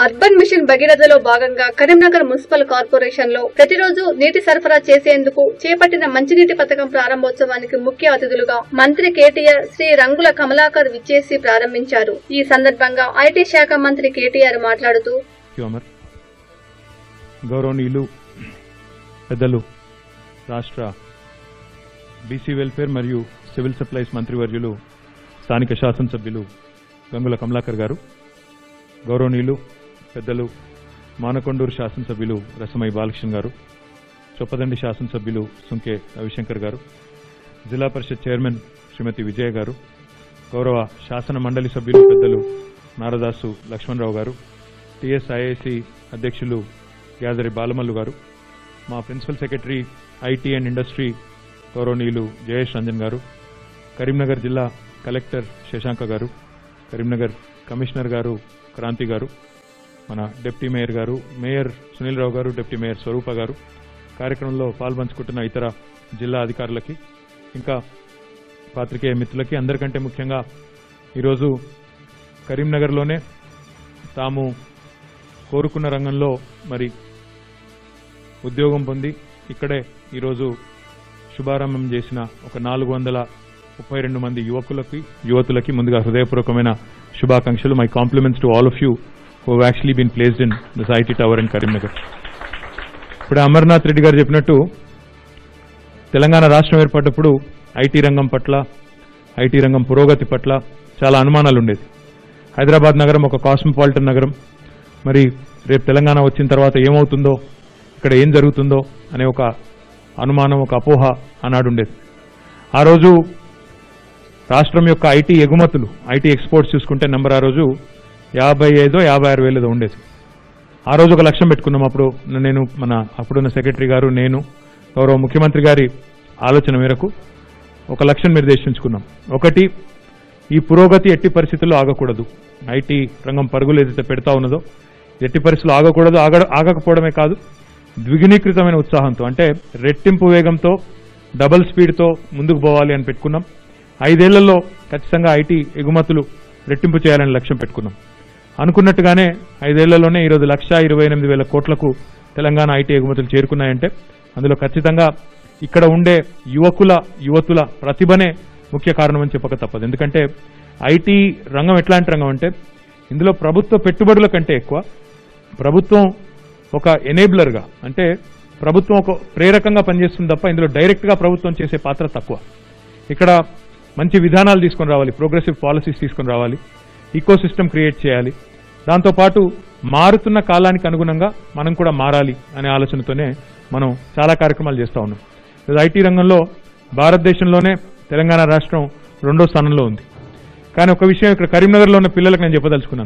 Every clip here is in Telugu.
అర్బన్ మిషన్ భగీరథలో భాగంగా కరీంనగర్ మున్సిపల్ కార్పొరేషన్ లో ప్రతిరోజు నీటి సరఫరా చేసేందుకు చేపట్టిన మంచినీటి పథకం ప్రారంభోత్సవానికి ముఖ్య అతిథులుగా మంత్రి కేటీఆర్ శ్రీ రంగుల కమలాకర్ విచ్చేసి ప్రారంభించారు ఈ సందర్భంగా ఐటీ శాఖ మంత్రి కేటీఆర్ మాట్లాడుతూ యు అమర్ గౌరవనీయులు పెద్దలు రాష్ట్ర బీసీ వెల్ఫేర్ మరియు సివిల్ సప్లైస్ మంత్రివర్యులు స్థానిక శాసనసభ్యులు గంగుల కమలాకర్ గారు గౌరవనీయులు పెద్దలు మానకొండూరు శాసనసభ్యులు రసమయ్య బాలకృష్ణ గారు చొప్పదండి శాసనసభ్యులు సుంకే రవిశంకర్ గారు జిల్లా పరిషత్ చైర్మన్ శ్రీమతి విజయ గారు గౌరవ శాసన మండలి సభ్యులు పెద్దలు నారదాసు లక్ష్మణరావు గారు టిఎస్ఐఐసి అధ్యక్షులు యాదరి బాలమల్లు గారు మా principal secretary IT and industry గౌరవనీయులు జయేష్ రంజన్ గారు కరీంనగర్ జిల్లా కలెక్టర్ శశాంక గారు కరీంనగర్ కమిషనర్ గారు క్రాంతి గారు మన డిప్యూటీ మేయర్ గారు మేయర్ సునీల్ రావు గారు డిప్యూటీ మేయర్ స్వరూప గారు కార్యక్రమంలో పాల్పంచుకుంటున్న ఇతర జిల్లా అధికారులకి ఇంకా పాత్రికేయ మిత్రులకి అందరికంటే ముఖ్యంగా ఈరోజు కరీంనగర్లోనే తాము కోరుకున్న రంగంలో మరి ఉద్యోగం పొంది ఇక్కడే ఈరోజు శుభారంభం చేసిన ఒక నాలుగు వందల ముప్పై రెండు మంది యువకులకి యువతులకి ముందుగా హృదయపూర్వకమైన శుభాకాంక్షలు my compliments to all of you who actually been placed in this IT tower in Karimnagar ఇప్పుడు అమర్నాథ్ రెడ్డి గారు చెప్పినట్టు తెలంగాణ రాష్ట్రం ఏర్పడ్డప్పుడు ఐటీ రంగం పట్ల ఐటీ రంగం పురోగతి పట్ల చాలా అనుమానాలు ఉండేది హైదరాబాద్ నగరం ఒక కాస్మోపాలిటన్ నగరం మరి రేపు తెలంగాణ వచ్చిన తర్వాత ఏమవుతుందో ఇక్కడ ఏం జరుగుతుందో అనే ఒక అనుమానం ఒక అపోహ ఆనాడు ఉండేది ఆ రోజు రాష్ట్రం యొక్క ఐటీ ఎగుమతులు ఐటీ ఎక్స్పోర్ట్స్ చూసుకుంటే నెంబర్ ఆ రోజు యాభై ఐదో యాభై ఆరు వేలేదో ఉండేది ఆ రోజు ఒక లక్ష్యం పెట్టుకున్నాం అప్పుడు నేను మన అప్పుడున్న సెక్రటరీ గారు నేను గౌరవ ముఖ్యమంత్రి గారి ఆలోచన మేరకు ఒక లక్ష్యం నిర్దేశించుకున్నాం ఒకటి ఈ పురోగతి ఎట్టి పరిస్థితుల్లో ఆగకూడదు ఐటీ రంగం పరుగులు ఏదైతే పెడతా ఉన్నదో ఎట్టి పరిస్థితుల్లో ఆగకూడదు ఆగ ఆగకపోవడమే కాదు ద్విగుణీకృతమైన ఉత్సాహంతో అంటే రెట్టింపు వేగంతో డబల్ స్పీడ్తో ముందుకు పోవాలి అని పెట్టుకున్నాం ఐదేళ్లలో ఖచ్చితంగా ఐటీ ఎగుమతులు రెట్టింపు చేయాలని లక్ష్యం పెట్టుకున్నాం అనుకున్నట్టుగానే ఐదేళ్లలోనే ఈరోజు లక్ష ఇరవై ఎనిమిది వేల కోట్లకు తెలంగాణ ఐటీ ఎగుమతులు చేరుకున్నాయంటే అందులో ఖచ్చితంగా ఇక్కడ ఉండే యువకుల యువతుల ప్రతిభనే ముఖ్య కారణమని చెప్పక తప్పదు ఎందుకంటే ఐటీ రంగం ఎట్లాంటి రంగం అంటే ఇందులో ప్రభుత్వ పెట్టుబడుల కంటే ఎక్కువ ప్రభుత్వం ఒక ఎనేబులర్గా అంటే ప్రభుత్వం ఒక ప్రేరకంగా పనిచేస్తుంది తప్ప ఇందులో డైరెక్ట్గా ప్రభుత్వం చేసే పాత్ర తక్కువ ఇక్కడ మంచి విధానాలు తీసుకొని రావాలి ప్రోగ్రెసివ్ పాలసీస్ తీసుకొని రావాలి ఈకో సిస్టమ్ క్రియేట్ చేయాలి దాంతోపాటు మారుతున్న కాలానికి అనుగుణంగా మనం కూడా మారాలి అనే ఆలోచనతోనే మనం చాలా కార్యక్రమాలు చేస్తూ ఉన్నాం ఈరోజు ఐటీ రంగంలో భారతదేశంలోనే తెలంగాణ రాష్ట్రం రెండో స్థానంలో ఉంది కానీ ఒక విషయం ఇక్కడ కరీంనగర్లో ఉన్న పిల్లలకు నేను చెప్పదలుచుకున్నాను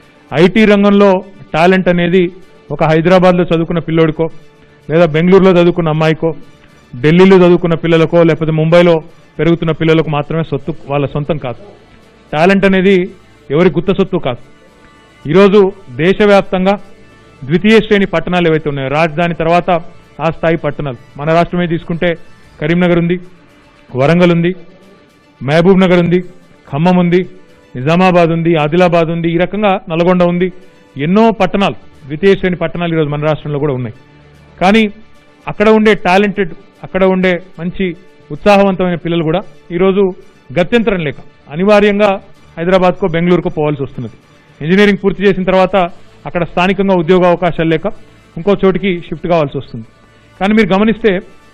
ఐటీ రంగంలో టాలెంట్ అనేది ఒక హైదరాబాద్లో చదువుకున్న పిల్లోడికో లేదా బెంగళూరులో చదువుకున్న అమ్మాయికో ఢిల్లీలో చదువుకున్న పిల్లలకో లేకపోతే ముంబైలో పెరుగుతున్న పిల్లలకు మాత్రమే సొత్తు వాళ్ళ సొంతం కాదు టాలెంట్ అనేది ఎవరి గుత్త సొత్తు కాదు ఈరోజు దేశవ్యాప్తంగా ద్వితీయ శ్రేణి పట్టణాలు ఏవైతే ఉన్నాయో రాజధాని తర్వాత ఆ స్థాయి పట్టణాలు మన రాష్ట్రమే తీసుకుంటే కరీంనగర్ ఉంది వరంగల్ ఉంది మహబూబ్ నగర్ ఉంది ఖమ్మం ఉంది నిజామాబాద్ ఉంది ఆదిలాబాద్ ఉంది ఈ రకంగా నల్గొండ ఉంది ఎన్నో పట్టణాలు ద్వితీయ శ్రేణి పట్టణాలు ఈరోజు మన రాష్ట్రంలో కూడా ఉన్నాయి కానీ అక్కడ ఉండే టాలెంటెడ్ అక్కడ ఉండే మంచి ఉత్సాహవంతమైన పిల్లలు కూడా ఈరోజు గత్యంతరం లేక అనివార్యంగా హైదరాబాద్కో బెంగళూరుకో పోవాల్సి వస్తున్నది ఇంజనీరింగ్ పూర్తి చేసిన తర్వాత అక్కడ స్థానికంగా ఉద్యోగ అవకాశాలు లేక ఇంకో చోటికి షిఫ్ట్ కావాల్సి వస్తుంది కానీ మీరు గమనిస్తే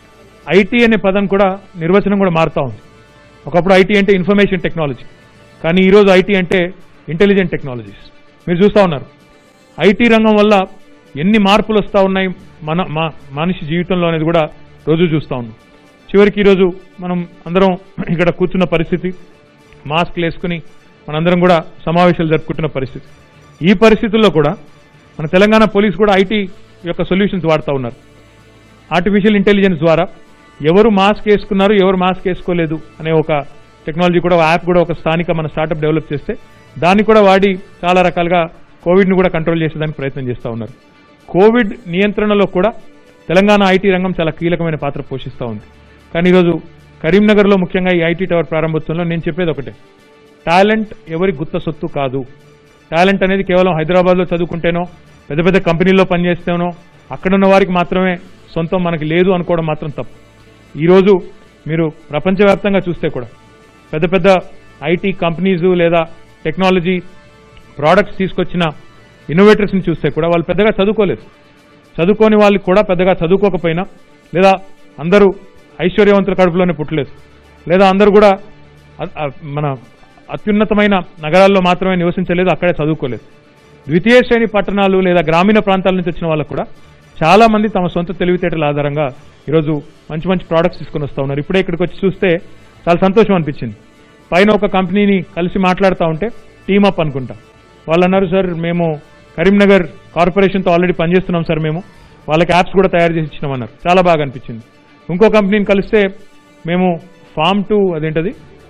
ఐటీ అనే పదం కూడా నిర్వచనం కూడా మారుతా ఉంది ఒకప్పుడు ఐటీ అంటే ఇన్ఫర్మేషన్ టెక్నాలజీ కానీ ఈరోజు ఐటీ అంటే ఇంటెలిజెంట్ టెక్నాలజీస్ మీరు చూస్తూ ఉన్నారు ఐటీ రంగం వల్ల ఎన్ని మార్పులు వస్తూ ఉన్నాయి మన మా మనిషి జీవితంలో అనేది కూడా రోజు చూస్తూ ఉన్నాం చివరికి ఈరోజు మనం అందరం ఇక్కడ కూర్చున్న పరిస్థితి మాస్క్లు వేసుకుని మనందరం కూడా సమావేశాలు జరుపుకుంటున్న పరిస్థితి ఈ పరిస్థితుల్లో కూడా మన తెలంగాణ పోలీస్ కూడా ఐటీ యొక్క సొల్యూషన్స్ వాడుతూ ఉన్నారు ఆర్టిఫిషియల్ ఇంటెలిజెన్స్ ద్వారా ఎవరు మాస్క్ వేసుకున్నారు ఎవరు మాస్క్ వేసుకోలేదు అనే ఒక టెక్నాలజీ కూడా ఒక యాప్ కూడా ఒక స్థానిక మన స్టార్టప్ డెవలప్ చేస్తే దాన్ని కూడా వాడి చాలా రకాలుగా కోవిడ్ని కూడా కంట్రోల్ చేసేదానికి ప్రయత్నం చేస్తూ ఉన్నారు కోవిడ్ నియంత్రణలో కూడా తెలంగాణ ఐటీ రంగం చాలా కీలకమైన పాత్ర పోషిస్తూ ఉంది కానీ ఈరోజు కరీంనగర్లో ముఖ్యంగా ఈ ఐటీ టవర్ ప్రారంభోత్సవంలో నేను చెప్పేది ఒకటే టాలెంట్ ఎవరి గుత్త సొత్తు కాదు టాలెంట్ అనేది కేవలం హైదరాబాద్లో చదువుకుంటేనో పెద్ద పెద్ద కంపెనీల్లో పనిచేస్తేనో అక్కడున్న వారికి మాత్రమే సొంతం మనకి లేదు అనుకోవడం మాత్రం తప్పు ఈరోజు మీరు ప్రపంచవ్యాప్తంగా చూస్తే కూడా పెద్ద పెద్ద ఐటీ కంపెనీస్ లేదా టెక్నాలజీ ప్రోడక్ట్స్ తీసుకొచ్చిన ఇన్నోవేటర్స్ని చూస్తే కూడా వాళ్ళు పెద్దగా చదువుకోలేదు చదువుకోని వాళ్ళకి కూడా పెద్దగా చదువుకోకపోయినా లేదా అందరూ ఐశ్వర్యవంతుల కడుపులోనే పుట్టలేదు లేదా అందరూ కూడా అ- అ- మన అత్యున్నతమైన నగరాల్లో మాత్రమే నివసించలేదు అక్కడే చదువుకోలేదు ద్వితీయ శ్రేణి పట్టణాలు లేదా గ్రామీణ ప్రాంతాల నుంచి వచ్చిన వాళ్ళకు కూడా చాలా మంది తమ సొంత తెలివితేటల ఆధారంగా ఈరోజు మంచి మంచి ప్రోడక్ట్స్ తీసుకొని వస్తూ ఉన్నారు ఇప్పుడే ఇక్కడికి వచ్చి చూస్తే చాలా సంతోషం అనిపించింది పైన ఒక కంపెనీని కలిసి మాట్లాడుతూ ఉంటే టీమ్ అప్ అనుకుంటా వాళ్ళు అన్నారు సార్ మేము కరీంనగర్ కార్పొరేషన్తో ఆల్రెడీ పనిచేస్తున్నాం సార్ మేము వాళ్ళకి యాప్స్ కూడా తయారు చేసి ఇచ్చినామన్నారు చాలా బాగా అనిపించింది ఇంకో కంపెనీని కలిస్తే మేము ఫామ్ టు అదేంటది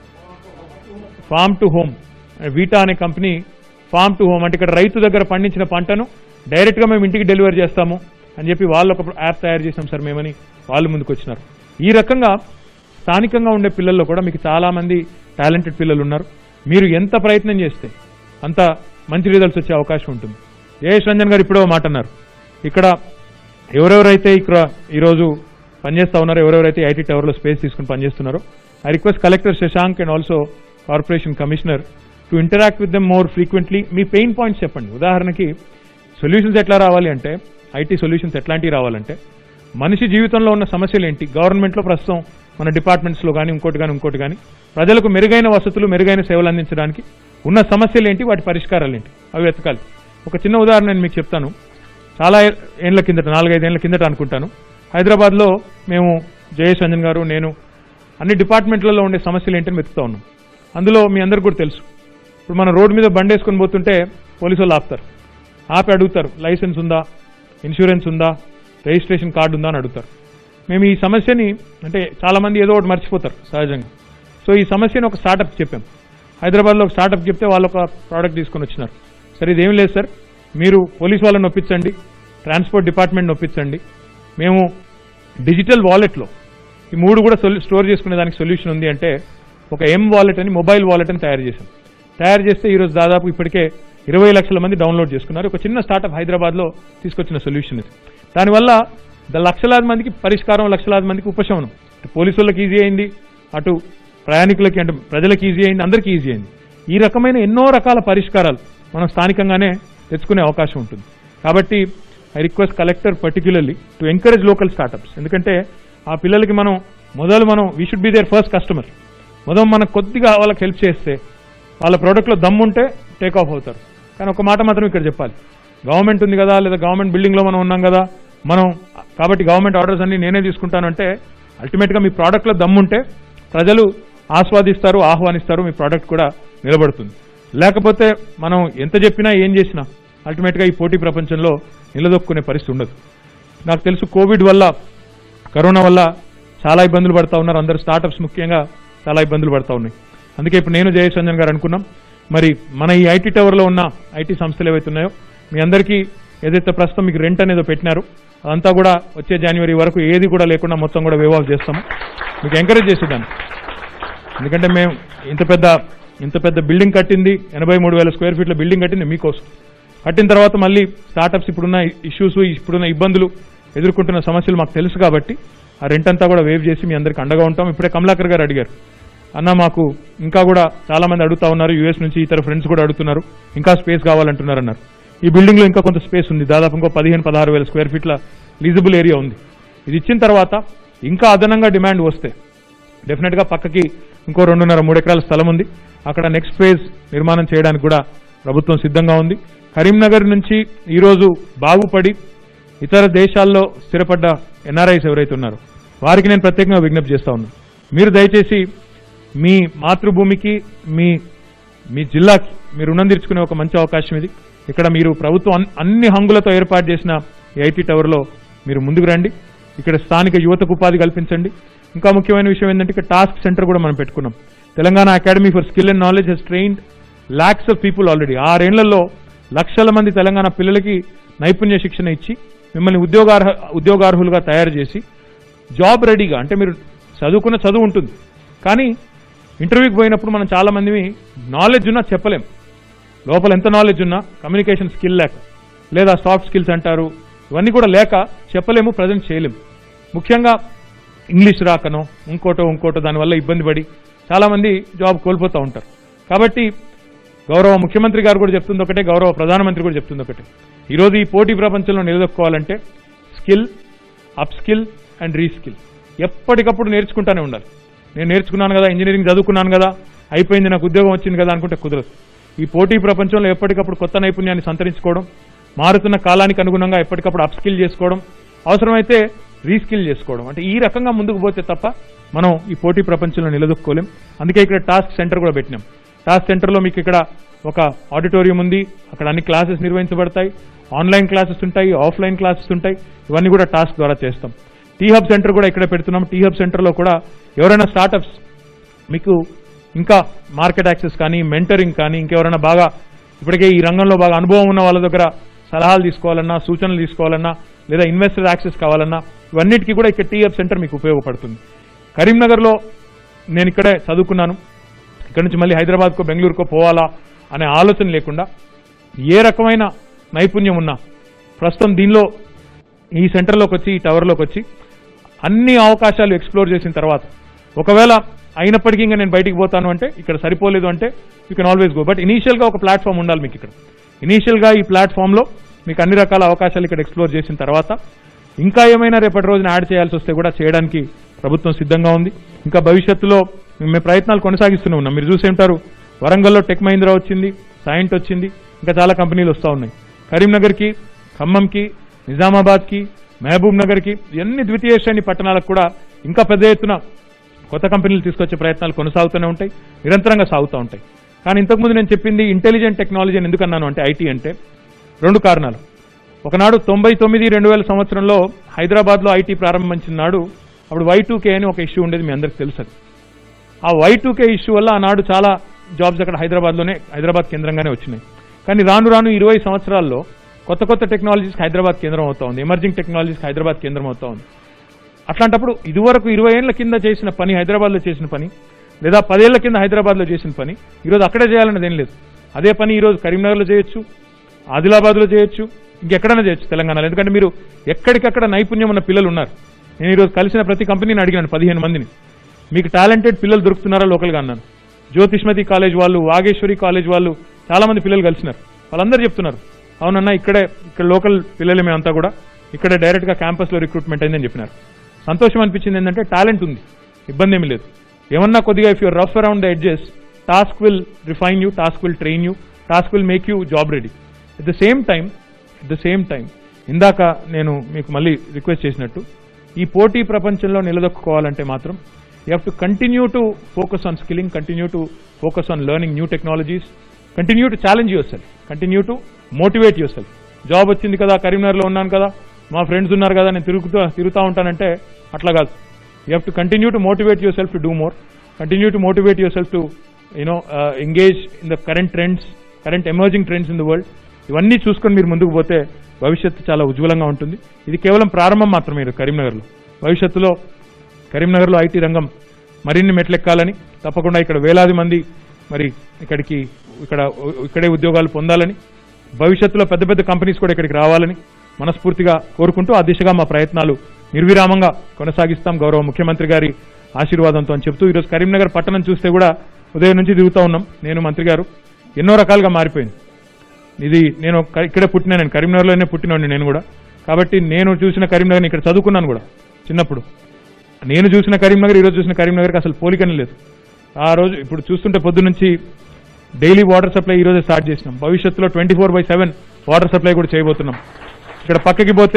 ఫామ్ టు హోమ్ వీటా అనే కంపెనీ ఫామ్ టు హోమ్ అంటే ఇక్కడ రైతు దగ్గర పండించిన పంటను డైరెక్ట్గా మేము ఇంటికి డెలివరీ చేస్తాము అని చెప్పి వాళ్ళు ఒక యాప్ తయారు చేసాం సార్ మేమని వాళ్ళు ముందుకు వచ్చినారు ఈ రకంగా స్థానికంగా ఉండే పిల్లల్లో కూడా మీకు చాలా మంది టాలెంటెడ్ పిల్లలు ఉన్నారు మీరు ఎంత ప్రయత్నం చేస్తే అంత మంచి రిజల్ట్స్ వచ్చే అవకాశం ఉంటుంది జయేష్ రంజన్ గారు ఇప్పుడో మాట అన్నారు ఇక్కడ ఎవరెవరైతే ఇక్కడ ఈరోజు పనిచేస్తా ఉన్నారో ఎవరెవరైతే ఐటీ టవర్లో స్పేస్ తీసుకుని పనిచేస్తున్నారో I request collector Shashank and also corporation commissioner to interact with them more frequently మీ పెయిన్ పాయింట్స్ చెప్పండి ఉదాహరణకి సొల్యూషన్స్ ఎట్లా రావాలి అంటే ఐటీ సొల్యూషన్స్ ఎట్లాంటివి రావాలంటే మనిషి జీవితంలో ఉన్న సమస్యలు ఏంటి గవర్నమెంట్లో ప్రస్తుతం మన డిపార్ట్మెంట్స్లో కానీ ఇంకోటి కానీ ఇంకోటి కానీ ప్రజలకు మెరుగైన వసతులు మెరుగైన సేవలు అందించడానికి ఉన్న సమస్యలు ఏంటి వాటి పరిష్కారాలు ఏంటి అవి వెతకాలి ఒక చిన్న ఉదాహరణ నేను మీకు చెప్తాను చాలా ఏళ్ల కిందట నాలుగైదేళ్ల కిందట అనుకుంటాను హైదరాబాద్లో మేము జయేష్ రంజన్ గారు నేను అన్ని డిపార్ట్మెంట్లలో ఉండే సమస్యలు ఏంటని వెతుకుతా ఉన్నాం అందులో మీ అందరికి కూడా తెలుసు ఇప్పుడు మనం రోడ్డు మీద బండి వేసుకొని పోతుంటే పోలీసు వాళ్ళు ఆపుతారు ఆపి అడుగుతారు లైసెన్స్ ఉందా ఇన్సూరెన్స్ ఉందా రిజిస్ట్రేషన్ కార్డు ఉందా అని అడుగుతారు మేము ఈ సమస్యని అంటే చాలా మంది ఏదో ఒకటి మర్చిపోతారు సహజంగా సో ఈ సమస్యని ఒక స్టార్టప్ చెప్పాం హైదరాబాద్లో ఒక స్టార్టప్ చెప్తే వాళ్ళు ఒక ప్రోడక్ట్ తీసుకొని వచ్చినారు సరే ఇదేం లేదు సార్ మీరు పోలీస్ వాళ్ళని ఒప్పించండి ట్రాన్స్పోర్ట్ డిపార్ట్మెంట్ ఒప్పించండి మేము డిజిటల్ వాలెట్లో ఈ మూడు కూడా సొల్యూ స్టోర్ చేసుకునే దానికి సొల్యూషన్ ఉంది అంటే ఒక ఎం వాలెట్ అని మొబైల్ వాలెట్ అని తయారు చేశాం తయారు చేస్తే ఈరోజు దాదాపు ఇప్పటికే ఇరవై లక్షల మంది డౌన్లోడ్ చేసుకున్నారు ఒక చిన్న స్టార్టప్ హైదరాబాద్లో తీసుకొచ్చిన సొల్యూషన్ ఇది దానివల్ల ద లక్షలాది మందికి పరిష్కారం లక్షలాది మందికి ఉపశమనం ఇటు పోలీసు వాళ్ళకి ఈజీ అయింది అటు ప్రయాణికులకి అంటే ప్రజలకు ఈజీ అయింది అందరికీ ఈజీ అయింది ఈ రకమైన ఎన్నో రకాల పరిష్కారాలు మనం స్థానికంగానే తెచ్చుకునే అవకాశం ఉంటుంది కాబట్టి I request collector particularly to encourage local startups ఎందుకంటే ఆ పిల్లలకి మనం మొదలు మనం we should be there first customer మొదలు మనం కొద్దిగా వాళ్ళకి హెల్ప్ చేస్తే వాళ్ళ ప్రోడక్ట్లో దమ్ముంటే టేక్ ఆఫ్ అవుతారు కానీ ఒక మాట మాత్రం ఇక్కడ చెప్పాలి గవర్నమెంట్ ఉంది కదా లేదా గవర్నమెంట్ బిల్డింగ్లో మనం ఉన్నాం కదా మనం కాబట్టి గవర్నమెంట్ ఆర్డర్స్ అన్ని నేనే తీసుకుంటానంటే అల్టిమేట్గా మీ ప్రోడక్ట్లో దమ్ముంటే ప్రజలు ఆస్వాదిస్తారు ఆహ్వానిస్తారు మీ ప్రోడక్ట్ కూడా నిలబడుతుంది లేకపోతే మనం ఎంత చెప్పినా ఏం చేసినా అల్టిమేట్గా ఈ పోటీ ప్రపంచంలో నిలదొక్కునే పరిస్థితి ఉండదు నాకు తెలుసు కోవిడ్ వల్ల కరోనా వల్ల చాలా ఇబ్బందులు పడతా ఉన్నారు అందరు స్టార్టప్స్ ముఖ్యంగా చాలా ఇబ్బందులు పడతా ఉన్నాయి అందుకే ఇప్పుడు నేను జయేష్ రంజన్ గారు అనుకున్నాం మరి మన ఈ ఐటీ టవర్లో ఉన్న ఐటీ సంస్థలు ఏవైతే ఉన్నాయో మీ అందరికీ ఏదైతే ప్రస్తుతం మీకు రెంట్ అనేది పెట్టినారో అదంతా కూడా వచ్చే జనవరి వరకు ఏది కూడా లేకుండా మొత్తం కూడా వేవ్ ఆఫ్ చేస్తాము మీకు ఎంకరేజ్ చేసేదాన్ని ఎందుకంటే మేము ఇంత పెద్ద ఇంత పెద్ద బిల్డింగ్ కట్టింది ఎనభై మూడు వేల స్క్వేర్ ఫీట్ల బిల్డింగ్ కట్టింది మీకోసం కట్టిన తర్వాత మళ్ళీ స్టార్టప్స్ ఇప్పుడున్న ఇష్యూస్ ఇప్పుడున్న ఇబ్బందులు ఎదుర్కొంటున్న సమస్యలు మాకు తెలుసు కాబట్టి ఆ రెంట్ అంతా కూడా వేవ్ చేసి మీ అందరికి అండగా ఉంటాం ఇప్పుడే కమలాకర్ గారు అడిగారు అన్న మాకు ఇంకా కూడా చాలా మంది అడుగుతా ఉన్నారు యూఎస్ నుంచి ఇతర ఫ్రెండ్స్ కూడా అడుగుతున్నారు ఇంకా స్పేస్ కావాలంటున్నారు అన్నారు ఈ బిల్డింగ్ లో ఇంకా కొంత స్పేస్ ఉంది దాదాపు ఇంకో పదిహేను పదహారు వేల స్క్వేర్ ఫీట్ల లీజబుల్ ఏరియా ఉంది ఇది ఇచ్చిన తర్వాత ఇంకా అదనంగా డిమాండ్ వస్తే డెఫినెట్ గా పక్కకి ఇంకో రెండున్నర మూడు ఎకరాల స్థలం ఉంది అక్కడ నెక్స్ట్ ఫేజ్ నిర్మాణం చేయడానికి కూడా ప్రభుత్వం సిద్ధంగా ఉంది కరీంనగర్ నుంచి ఈరోజు బాగుపడి ఇతర దేశాల్లో స్థిరపడ్డ ఎన్ఆర్ఐస్ ఎవరైతే ఉన్నారో వారికి నేను ప్రత్యేకంగా విజ్ఞప్తి చేస్తా ఉన్నాను మీరు దయచేసి మీ మాతృభూమికి మీ మీ జిల్లాకి మీరు రుణం తీర్చుకునే ఒక మంచి అవకాశం ఇది ఇక్కడ మీరు ప్రభుత్వం అన్- అన్ని హంగులతో ఏర్పాటు చేసిన ఈ ఐటీ టవర్లో మీరు ముందుకు రండి ఇక్కడ స్థానిక యువతకు ఉపాధి కల్పించండి ఇంకా ముఖ్యమైన విషయం ఏంటంటే ఇక్కడ టాస్క్ సెంటర్ కూడా మనం పెట్టుకున్నాం Telangana academy for skill and knowledge he's trained lakhs of people already ఆరేళ్లలో లక్షల మంది తెలంగాణ పిల్లలకి నైపుణ్య శిక్షణ ఇచ్చి మిమ్మల్ని ఉద్యోగార్హ ఉద్యోగార్హులుగా తయారు చేసి జాబ్ రెడీగా అంటే మీరు చదువుకున్న చదువు ఉంటుంది కానీ ఇంటర్వ్యూకి పోయినప్పుడు మనం చాలా మంది నాలెడ్జ్ ఉన్నా చెప్పలేం లోపల ఎంత నాలెడ్జ్ ఉన్నా కమ్యూనికేషన్ స్కిల్ లేక లేదా సాఫ్ట్ స్కిల్స్ అంటారు ఇవన్నీ కూడా లేక చెప్పలేము ప్రజెంట్ చేయలేము ముఖ్యంగా ఇంగ్లీష్ రాకనో ఇంకోటో ఇంకోటో దానివల్ల ఇబ్బంది పడి చాలామంది జాబ్ కోల్పోతూ ఉంటారు కాబట్టి గౌరవ ముఖ్యమంత్రి గారు కూడా చెప్తుంది ఒకటే గౌరవ ప్రధానమంత్రి కూడా చెప్తుంది ఒకటే ఈరోజు ఈ పోటీ ప్రపంచంలో నిలదొక్కోవాలంటే skill up skill and reskill ఎప్పటికప్పుడు నేర్చుకుంటానే ఉండాలి నేను నేర్చుకున్నాను కదా ఇంజనీరింగ్ చదువుకున్నాను కదా అయిపోయింది నాకు ఉద్యోగం వచ్చింది కదా అనుకుంటే కుదరదు ఈ పోటీ ప్రపంచంలో ఎప్పటికప్పుడు కొత్త నైపుణ్యాన్ని సంతరించుకోవడం మారుతున్న కాలానికి అనుగుణంగా ఎప్పటికప్పుడు అప్ స్కిల్ చేసుకోవడం అవసరమైతే రీస్కిల్ చేసుకోవడం అంటే ఈ రకంగా ముందుకు పోతే తప్ప మనం ఈ పోటీ ప్రపంచంలో నిలదొక్కోలేం అందుకే ఇక్కడ టాస్క్ సెంటర్ కూడా పెట్టినాం టాస్క్ సెంటర్లో మీకు ఇక్కడ ఒక ఆడిటోరియం ఉంది అక్కడ అన్ని క్లాసెస్ నిర్వహించబడతాయి ఆన్లైన్ క్లాసెస్ ఉంటాయి ఆఫ్లైన్ క్లాసెస్ ఉంటాయి ఇవన్నీ కూడా టాస్క్ ద్వారా చేస్తాం టీ హబ్ సెంటర్ కూడా ఇక్కడ పెడుతున్నాం టీ హబ్ సెంటర్లో కూడా ఎవరైనా స్టార్టప్స్ మీకు ఇంకా మార్కెట్ యాక్సెస్ కానీ మెంటరింగ్ కానీ ఇంకెవరైనా బాగా ఇప్పటికే ఈ రంగంలో బాగా అనుభవం ఉన్న వాళ్ళ దగ్గర సలహాలు తీసుకోవాలన్నా సూచనలు తీసుకోవాలన్నా లేదా ఇన్వెస్టర్ యాక్సెస్ కావాలన్నా ఇవన్నిటికీ కూడా ఇక్కడ టీ హబ్ సెంటర్ మీకు ఉపయోగపడుతుంది కరీంనగర్లో నేను ఇక్కడే చదువుకున్నాను ఇక్కడ నుంచి మళ్ళీ హైదరాబాద్కో బెంగళూరుకో పోవాలా అనే ఆలోచన లేకుండా ఏ రకమైన నైపుణ్యం ఉన్నా ప్రస్తుతం దీనిలో ఈ సెంటర్లోకి వచ్చి ఈ టవర్లోకి వచ్చి అన్ని అవకాశాలు ఎక్స్ప్లోర్ చేసిన తర్వాత ఒకవేళ అయినప్పటికీ ఇంకా నేను బయటికి పోతాను అంటే ఇక్కడ సరిపోలేదు అంటే you can always go but ఇనీషియల్గా ఒక ప్లాట్ఫామ్ ఉండాలి మీకు ఇక్కడ ఇనీషియల్గా ఈ ప్లాట్ఫామ్లో మీకు అన్ని రకాల అవకాశాలు ఇక్కడ ఎక్స్ప్లోర్ చేసిన తర్వాత ఇంకా ఏమైనా రేపటి రోజున యాడ్ చేయాల్సి వస్తే కూడా చేయడానికి ప్రభుత్వం సిద్ధంగా ఉంది ఇంకా భవిష్యత్తులో మేము ప్రయత్నాలు కొనసాగిస్తూనే ఉన్నాం మీరు చూసే ఉంటారు వరంగల్లో టెక్ మహీంద్రా వచ్చింది సైంట్ వచ్చింది ఇంకా చాలా కంపెనీలు వస్తూ ఉన్నాయి కరీంనగర్కి ఖమ్మంకి నిజామాబాద్కి మహబూబ్ నగర్కి ఇవన్నీ ద్వితీయ శ్రేణి పట్టణాలకు కూడా ఇంకా పెద్ద ఎత్తున కొత్త కంపెనీలు తీసుకొచ్చే ప్రయత్నాలు కొనసాగుతూనే ఉంటాయి నిరంతరంగా సాగుతూ ఉంటాయి కానీ ఇంతకుముందు నేను చెప్పింది ఇంటెలిజెంట్ టెక్నాలజీ అని ఎందుకు అన్నాను అంటే ఐటీ అంటే రెండు కారణాలు ఒకనాడు తొంభై తొమ్మిది రెండు వేల సంవత్సరంలో హైదరాబాద్లో ఐటీ ప్రారంభించిన నాడు అప్పుడు వై టూ కే అని ఒక ఇష్యూ ఉండేది మీ అందరికి తెలుసు అది. ఆ వై టూ కే ఇష్యూ వల్ల ఆనాడు చాలా జాబ్స్ అక్కడ హైదరాబాద్లోనే హైదరాబాద్ కేంద్రంగానే వచ్చినాయి కానీ రాను రాను ఇరవై సంవత్సరాల్లో కొత్త కొత్త టెక్నాలజీస్కి హైదరాబాద్ కేంద్రం అవుతా ఉంది ఎమర్జింగ్ టెక్నాలజీస్కి హైదరాబాద్ కేంద్రం అవుతా ఉంది అట్లాంటప్పుడు ఇదివరకు ఇరవై ఏళ్ల కింద చేసిన పని హైదరాబాద్లో చేసిన పని లేదా పదేళ్ల కింద హైదరాబాద్లో చేసిన పని ఈరోజు అక్కడే చేయాలన్నది ఏం లేదు అదే పని ఈరోజు కరీంనగర్లో చేయొచ్చు ఆదిలాబాద్లో చేయొచ్చు ఇంకెక్కడైనా చేయొచ్చు తెలంగాణలో ఎందుకంటే మీరు ఎక్కడికక్కడ నైపుణ్యం ఉన్న పిల్లలు ఉన్నారు నేను ఈరోజు కలిసిన ప్రతి కంపెనీని అడిగాను పదిహేను మందిని మీకు టాలెంటెడ్ పిల్లలు దొరుకుతున్నారా లోకల్గా అన్నాను జ్యోతిష్మతి కాలేజ్ వాళ్ళు వాగేశ్వరి కాలేజ్ వాళ్ళు చాలా మంది పిల్లలు కలిసినారు వాళ్ళందరూ చెప్తున్నారు అవునన్నా ఇక్కడే ఇక్కడ లోకల్ పిల్లలే మేమంతా కూడా ఇక్కడే డైరెక్ట్గా క్యాంపస్లో రిక్రూట్మెంట్ అయిందని చెప్పినారు సంతోషం అనిపించింది ఏంటంటే టాలెంట్ ఉంది ఇబ్బంది ఏమీ లేదు ఏమన్నా కొద్దిగా if you're rough around the edges TASK will refine you TASK will train you TASK will make you job ready at the same time at the same time ఇందాక నేను మీకు మళ్ళీ రిక్వెస్ట్ చేసినట్టు ఈ పోటీ ప్రపంచంలో నిలదొక్కుకోవాలంటే మాత్రం you have to continue to focus on skilling continue to focus on learning new technologies continue to challenge yourself continue to motivate yourself job వచ్చింది కదా కరీంనగర్లో ఉన్నాను కదా మా ఫ్రెండ్స్ ఉన్నారు కదా నేను తిరుగుతూ తిరుగుతూ ఉంటానంటే అట్లా కాదు you have to continue to motivate yourself to do more continue to motivate yourself to you know engage in the current trends current emerging trends in the world ఇవన్నీ చూసుకొని మీరు ముందుకు పోతే భవిష్యత్తు చాలా ఉజ్వలంగా ఉంటుంది ఇది కేవలం ప్రారంభం మాత్రమే ఇది కరీంనగర్లో భవిష్యత్తులో కరీంనగర్లో ఐటీ రంగం మరిన్ని మెట్లెక్కాలని తప్పకుండా ఇక్కడ వేలాది మంది మరి ఇక్కడికి ఇక్కడ ఇక్కడే ఉద్యోగాలు పొందాలని భవిష్యత్తులో పెద్ద పెద్ద కంపెనీస్ కూడా ఇక్కడికి రావాలని మనస్ఫూర్తిగా కోరుకుంటూ ఆ దిశగా మా ప్రయత్నాలు నిర్విరామంగా కొనసాగిస్తాం గౌరవ ముఖ్యమంత్రి గారి ఆశీర్వాదంతో అని చెప్తూ ఈరోజు కరీంనగర్ పట్టణం చూస్తే కూడా ఉదయం నుంచి తిరుగుతూ ఉన్నాం నేను మంత్రి గారు ఎన్నో రకాలుగా మారిపోయింది ఇది నేను క- ఇక్కడే పుట్టినా నేను కరీంనగర్లోనే పుట్టినోడిని నేను కూడా కాబట్టి నేను చూసిన కరీంనగర్ని ఇక్కడ చదువుకున్నాను కూడా చిన్నప్పుడు నేను చూసిన కరీంనగర్ ఈరోజు చూసిన కరీంనగర్కి అసలు పోలికనే లేదు ఆ రోజు ఇప్పుడు చూస్తుంటే పొద్దు నుంచి డైలీ వాటర్ సప్లై ఈ రోజే స్టార్ట్ చేసినాం భవిష్యత్తులో twenty four by seven water supply కూడా చేయబోతున్నాం ఇక్కడ పక్కకి పోతే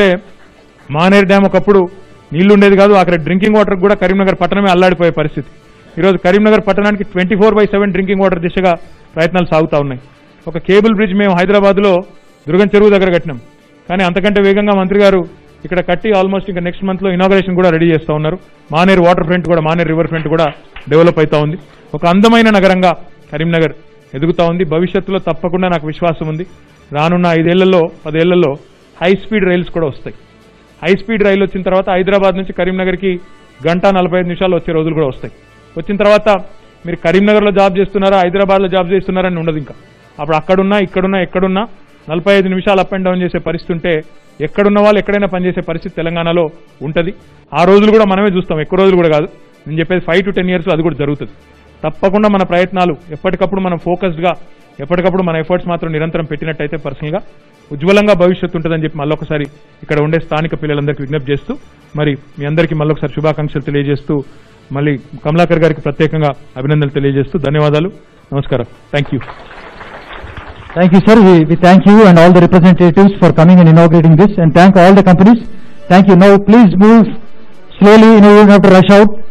మానేరు డ్యామ్ ఒకప్పుడు నీళ్లు ఉండేది కాదు అక్కడ డ్రింకింగ్ వాటర్ కూడా కరీంనగర్ పట్టణమే అల్లాడిపోయే పరిస్థితి ఈరోజు కరీంనగర్ పట్టణానికి twenty four by seven drinking water దిశగా ప్రయత్నాలు సాగుతా ఉన్నాయి ఒక కేబుల్ బ్రిడ్జ్ మేము హైదరాబాద్లో దుర్గం చెరువు దగ్గర కట్టినాం కానీ అంతకంటే వేగంగా మంత్రి గారు ఇక్కడ కట్టి ఆల్మోస్ట్ ఇంకా నెక్స్ట్ మంత్ లో ఇనాగరేషన్ కూడా రెడీ చేస్తా ఉన్నారు మానేరు వాటర్ ఫ్రంట్ కూడా మానేరు రివర్ ఫ్రంట్ కూడా డెవలప్ అవుతా ఉంది ఒక అందమైన నగరంగా కరీంనగర్ ఎదుగుతా ఉంది భవిష్యత్తులో తప్పకుండా నాకు విశ్వాసం ఉంది రానున్న ఐదేళ్లలో పదేళ్లలో హై స్పీడ్ రైల్స్ కూడా వస్తాయి హై స్పీడ్ రైలు వచ్చిన తర్వాత హైదరాబాద్ నుంచి కరీంనగర్కి గంట నలభై ఐదు నిమిషాలు వచ్చే రోజులు కూడా వస్తాయి వచ్చిన తర్వాత మీరు కరీంనగర్లో జాబ్ చేస్తున్నారా హైదరాబాద్లో జాబ్ చేస్తున్నారా అని ఉండదు ఇంకా అప్పుడు అక్కడున్నా ఇక్కడున్నా ఎక్కడున్నా నలభై ఐదు నిమిషాలు అప్ అండ్ డౌన్ చేసే పరిస్థితి ఉంటే ఎక్కడున్న వాళ్ళు ఎక్కడైనా పనిచేసే పరిస్థితి తెలంగాణలో ఉంటుంది ఆ రోజులు కూడా మనమే చూస్తాం ఎక్కువ రోజులు కూడా కాదు నేను చెప్పేది ఫైవ్ టు టెన్ ఇయర్స్ అది కూడా జరుగుతుంది తప్పకుండా మన ప్రయత్నాలు ఎప్పటికప్పుడు మనం ఫోకస్డ్గా ఎప్పటికప్పుడు మన ఎఫర్ట్స్ మాత్రం నిరంతరం పెట్టినట్టయితే పర్సనల్గా ఉజ్వలంగా భవిష్యత్తు ఉంటుందని చెప్పి మళ్ళొకసారి ఇక్కడ ఉండే స్థానిక పిల్లలందరికీ విజ్ఞప్తి చేస్తూ మరి మీ అందరికీ మళ్ళొకసారి శుభాకాంక్షలు తెలియజేస్తూ మళ్ళీ కమలాకర్ గారికి ప్రత్యేకంగా అభినందనలు తెలియజేస్తూ ధన్యవాదాలు నమస్కారం thank you Thank you, sir. We, we thank you and all the representatives for coming and inaugurating this and thank all the companies. Thank you. Now, please move slowly, you know, you don't have to rush out.